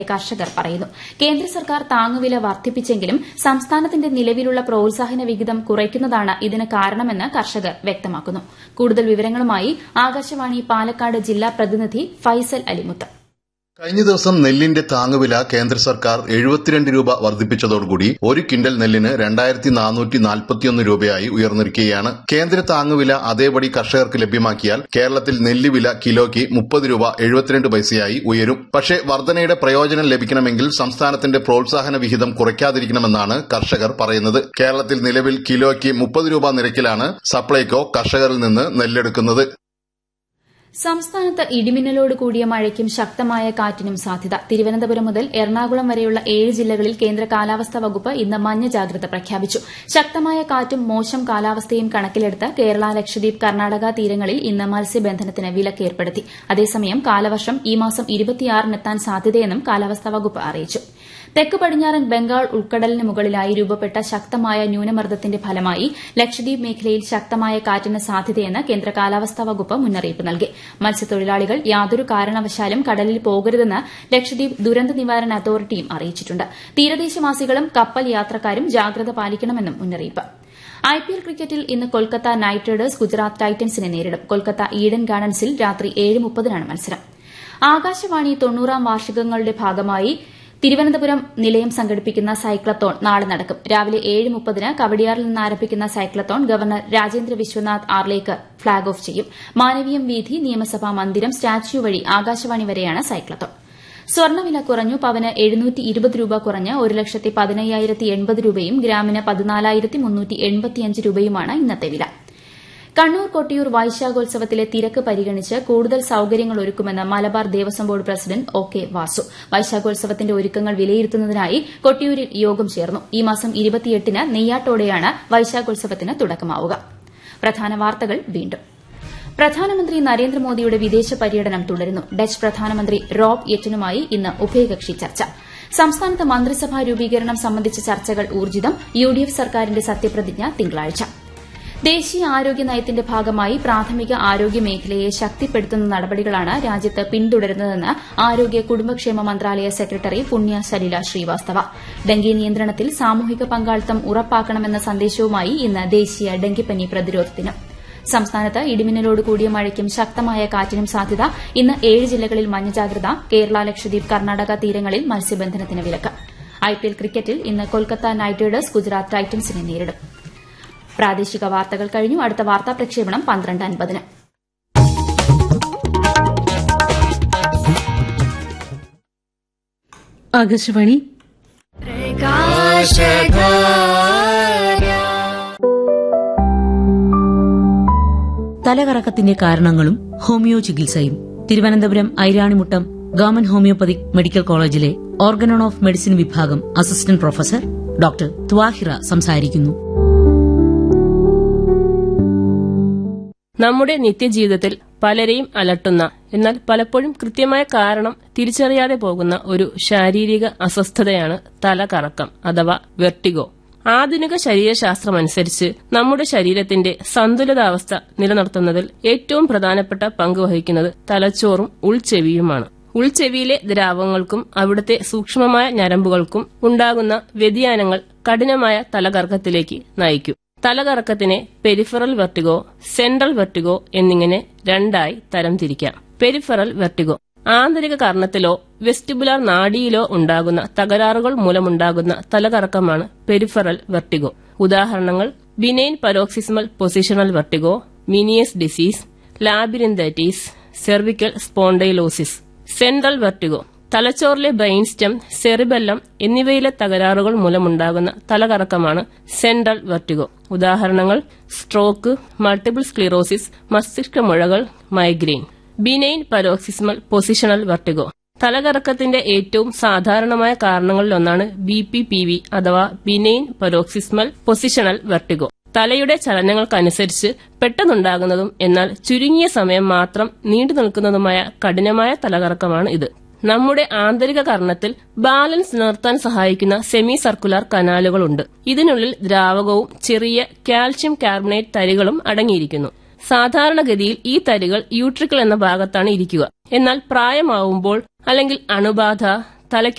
കർഷകർ പറയുന്നു കേന്ദ്ര സർക്കാർ താങ്ങുവില വർദ്ധിപ്പിച്ചെങ്കിലും സംസ്ഥാനത്തിന്റെ നിലവിലുള്ള പ്രോത്സാഹന വിഹിതം കുറയ്ക്കുന്നതാണ് ഇതിന് കാരണമെന്ന് കർഷകർ വ്യക്തമാക്കുന്നു കൂടുതൽ വിവരങ്ങളുമായി ആകാശവാണി പാലക്കാട് ജില്ലാ പ്രതിനിധി ഫൈസൽ അലിമുത്ത് കഴിഞ്ഞ ദിവസം നെല്ലിന്റെ താങ്ങുവില കേന്ദ്ര സർക്കാർ എഴുപത്തിരണ്ട് രൂപ വർദ്ധിപ്പിച്ചതോടുകൂടി ഒരു കിൻഡൽ നെല്ലിന് രണ്ടായിരത്തി നാനൂറ്റി നാൽപ്പത്തിയൊന്ന് രൂപയായി ഉയർന്നിരിക്കുകയാണ് കേന്ദ്ര താങ്ങുവില അതേപടി കർഷകർക്ക് ലഭ്യമാക്കിയാൽ കേരളത്തിൽ നെല്ലുവില കിലോയ്ക്ക് മുപ്പത് രൂപ എഴുപത്തിരണ്ട് പൈസയായി ഉയരും പക്ഷേ വർധനയുടെ പ്രയോജനം ലഭിക്കണമെങ്കിൽ സംസ്ഥാനത്തിന്റെ പ്രോത്സാഹന വിഹിതം കുറയ്ക്കാതിരിക്കണമെന്നാണ് കർഷകർ പറയുന്നത് കേരളത്തിൽ നിലവിൽ കിലോയ്ക്ക് മുപ്പത് രൂപ നിരക്കിലാണ് സപ്ലൈകോ കർഷകരിൽ നിന്ന് നെല്ലെടുക്കുന്നത് സംസ്ഥാനത്ത് ഇടിമിന്നലോട് കൂടിയ മഴയ്ക്കും ശക്തമായ കാറ്റിനും സാധ്യത തിരുവനന്തപുരം മുതൽ എറണാകുളം വരെയുള്ള ഏഴ് ജില്ലകളിൽ കേന്ദ്ര കാലാവസ്ഥാ വകുപ്പ് ഇന്ന് മഞ്ഞ ജാഗ്രത പ്രഖ്യാപിച്ചു ശക്തമായ കാറ്റും മോശം കാലാവസ്ഥയും കണക്കിലെടുത്ത് കേരള ലക്ഷദ്വീപ് കർണാടക തീരങ്ങളിൽ ഇന്ന് മത്സ്യബന്ധനത്തിന് വിലക്ക് ഏർപ്പെടുത്തി അതേസമയം കാലവർഷം ഈ മാസം ഇരുപത്തിയാറിനെത്താൻ സാധ്യതയെന്നും കാലാവസ്ഥാ വകുപ്പ് അറിയിച്ചു തെക്ക് പടിഞ്ഞാറൻ ബംഗാൾ ഉൾക്കടലിന് മുകളിലായി രൂപപ്പെട്ട ശക്തമായ ന്യൂനമർദ്ദത്തിന്റെ ഫലമായി ലക്ഷദ്വീപ് മേഖലയിൽ ശക്തമായ കാറ്റിന് സാധ്യതയെന്ന് കേന്ദ്ര കാലാവസ്ഥാ വകുപ്പ് മുന്നറിയിപ്പ് നൽകി മത്സ്യത്തൊഴിലാളികൾ യാതൊരു കാരണവശാലും കടലിൽ പോകരുതെന്ന് ലക്ഷദ്വീപ് ദുരന്ത നിവാരണ അതോറിറ്റിയും അറിയിച്ചിട്ടുണ്ട് തീരദേശവാസികളും കപ്പൽ യാത്രക്കാരും ജാഗ്രത പാലിക്കണമെന്നും മുന്നറിയിപ്പ് ഐപിഎൽ ക്രിക്കറ്റിൽ ഇന്ന് കൊൽക്കത്ത നൈറ്റ് റൈഡേഴ്സ് ഗുജറാത്ത് ടൈറ്റൻസിനെ നേരിടും കൊൽക്കത്ത ഈഡൻ ഗാർഡൻസിൽ രാത്രി ഏഴ് മുപ്പതിനാണ് മത്സരം ആകാശവാണി തൊണ്ണൂറാം വാർഷികങ്ങളുടെ ഭാഗമായി തിരുവനന്തപുരം നിലയം സംഘടിപ്പിക്കുന്ന സൈക്ലത്തോൺ നാളെ നടക്കും രാവിലെ ഏഴ് മുപ്പതിന് കവടിയാറിൽ നിന്ന് ആരംഭിക്കുന്ന cyclathon governor Rajendra Vishwanath Arlekar flag off ചെയ്യും മാനവീയം വീഥി നിയമസഭാ മന്ദിരം സ്റ്റാച്യു വഴി ആകാശവാണി വരെയാണ് സൈക്ലത്തോൺ സ്വർണ്ണവില കുറഞ്ഞു പവന് എഴുന്നൂറ്റി ഇരുപത് രൂപ കുറഞ്ഞ് ഒരു ലക്ഷത്തി പതിനയ്യായിരത്തി എൺപത് രൂപയും ഗ്രാമിന് പതിനാലായിരത്തി മുന്നൂറ്റി എൺപത്തിയഞ്ച് രൂപയുമാണ് ഇന്നത്തെ വില കണ്ണൂർ കൊട്ടിയൂർ വൈശാഖോത്സവത്തിലെ തിരക്ക് പരിഗണിച്ച് കൂടുതൽ സൌകര്യങ്ങൾ ഒരുക്കുമെന്ന് Malabar Devaswom board president O K Vasu വൈശാഖോത്സവത്തിന്റെ ഒരുക്കങ്ങൾ വിലയിരുത്തുന്നതിനായി കൊട്ടിയൂരിൽ യോഗം ചേർന്നു ഈ മാസം ഇരുപത്തിയെട്ടിന് നെയ്യാട്ടോടെയാണ് വൈശാഖോത്സവത്തിന് തുടക്കമാവുക പ്രധാന വാർത്തകൾ വീണ്ടും പ്രധാനമന്ത്രി നരേന്ദ്രമോദിയുടെ വിദേശ പര്യടനം തുടരുന്നു ഡച്ച് പ്രധാനമന്ത്രി റോബ് യെറ്റനുമായി ഇന്ന് ഉഭയകക്ഷി ചർച്ച സംസ്ഥാനത്ത് മന്ത്രിസഭാ രൂപീകരണം സംബന്ധിച്ച ചർച്ചകൾ ഊർജിതം യുഡിഎഫ് സർക്കാരിന്റെ സത്യപ്രതിജ്ഞ തിങ്കളാഴ്ച ദേശീയ ആരോഗ്യ നയത്തിന്റെ ഭാഗമായി പ്രാഥമിക ആരോഗ്യ മേഖലയെ ശക്തിപ്പെടുത്തുന്ന നടപടികളാണ് രാജ്യത്ത് പിന്തുടരുന്നതെന്ന് ആരോഗ്യ കുടുംബക്ഷേമ മന്ത്രാലയ സെക്രട്ടറി പുണ്യ സലില ശ്രീവാസ്തവ ഡെങ്കി നിയന്ത്രണത്തിൽ സാമൂഹിക പങ്കാളിത്തം ഉറപ്പാക്കണമെന്ന സന്ദേശവുമായി ഇന്ന് ദേശീയ ഡെങ്കിപ്പനി പ്രതിരോധ ദിനം സംസ്ഥാനത്ത് ഇടിമിന്നലോട് കൂടിയ മഴയ്ക്കും ശക്തമായ കാറ്റിനും സാധ്യത ഇന്ന് ഏഴ് ജില്ലകളിൽ മഞ്ഞ ജാഗ്രത കേരള ലക്ഷദ്വീപ് കർണാടക തീരങ്ങളിൽ മത്സ്യബന്ധനത്തിന് വിലക്ക് ഐപിഎൽ ക്രിക്കറ്റിൽ ഇന്ന് കൊൽക്കത്ത നൈറ്റ് റൈഡേഴ്സ് ഗുജറാത്ത് ടൈറ്റൻസിനെ നേരിടും പ്രാദേശിക വാർത്തകൾ കഴിഞ്ഞു അടുത്ത വാർത്താ പ്രക്ഷേപണം പന്ത്രണ്ട് അൻപതിന് ആകാശവാണി തലകറക്കത്തിന്റെ കാരണങ്ങളും ഹോമിയോ ചികിത്സയും Thiruvananthapuram Airanimuttam government homoeopathic medical കോളേജിലെ ഓർഗനോൺ ഓഫ് മെഡിസിൻ വിഭാഗം അസിസ്റ്റന്റ് പ്രൊഫസർ ഡോക്ടർ ത്വാഹിറ സംസാരിക്കുന്നു നമ്മുടെ നിത്യജീവിതത്തിൽ പലരെയും അലട്ടുന്ന എന്നാൽ പലപ്പോഴും കൃത്യമായ കാരണം തിരിച്ചറിയാതെ പോകുന്ന ഒരു ശാരീരിക അസ്വസ്ഥതയാണ് തലകറക്കം അഥവാ വെർട്ടിഗോ ആധുനിക ശരീരശാസ്ത്രമനുസരിച്ച് നമ്മുടെ ശരീരത്തിന്റെ സന്തുലിതാവസ്ഥ നിലനിർത്തുന്നതിൽ ഏറ്റവും പ്രധാനപ്പെട്ട പങ്ക് വഹിക്കുന്നത് തലച്ചോറും ഉൾച്ചെവിയുമാണ് ഉൾച്ചെവിയിലെ ദ്രാവകങ്ങൾക്കും അവിടുത്തെ സൂക്ഷ്മമായ ഞരമ്പുകൾക്കും ഉണ്ടാകുന്ന വ്യതിയാനങ്ങൾ കഠിനമായ തലകറക്കത്തിലേക്ക് നയിക്കും തലകറക്കത്തിനെ പെരിഫറൽ വെർട്ടിഗോ സെൻട്രൽ വെർട്ടിഗോ എന്നിങ്ങനെ രണ്ടായി തരംതിരിക്കാം പെരിഫറൽ വെർട്ടിഗോ ആന്തരിക കർണത്തിലോ വെസ്റ്റിബുലാർ നാഡിയിലോ ഉണ്ടാകുന്ന തകരാറുകൾ മൂലമുണ്ടാകുന്ന തലകറക്കമാണ് പെരിഫറൽ വെർട്ടിഗോ ഉദാഹരണങ്ങൾ benign paroxysmal positional vertigo Meniere's disease labyrinthitis cervical spondylosis central vertigo തലച്ചോറിലെ ബ്രെയിൻ സ്റ്റെം സെറിബെല്ലം എന്നിവയിലെ തകരാറുകൾ മൂലമുണ്ടാകുന്ന തലകറക്കമാണ് സെൻട്രൽ വെർട്ടിഗോ ഉദാഹരണങ്ങൾ സ്ട്രോക്ക് മൾട്ടിപ്പിൾ സ്ക്ലിറോസിസ് മസ്തിഷ്ക മുഴകൾ migraine benign paroxysmal positional vertigo തലകറക്കത്തിന്റെ ഏറ്റവും സാധാരണമായ കാരണങ്ങളിലൊന്നാണ് ബി പി പി വി അഥവാ ബിനൈൻ പരോക്സിസ്മൽ പൊസിഷണൽ വെർട്ടിഗോ തലയുടെ ചലനങ്ങൾക്കനുസരിച്ച് പെട്ടെന്നുണ്ടാകുന്നതും എന്നാൽ ചുരുങ്ങിയ സമയം മാത്രം നീണ്ടു നിൽക്കുന്നതുമായ കഠിനമായ തലകറക്കമാണ് ഇത് നമ്മുടെ ആന്തരിക കർണത്തിൽ ബാലൻസ് നിർത്താൻ സഹായിക്കുന്ന സെമി സർക്കുലർ കനാലുകളുണ്ട് ഇതിനുള്ളിൽ ദ്രാവകവും ചെറിയ കാൽഷ്യം കാർബണേറ്റ് തരികളും അടങ്ങിയിരിക്കുന്നു സാധാരണഗതിയിൽ ഈ തരികൾ യൂട്രിക്കിൾ എന്ന ഭാഗത്താണ് ഇരിക്കുക എന്നാൽ പ്രായമാവുമ്പോൾ അല്ലെങ്കിൽ അണുബാധ തലയ്ക്ക്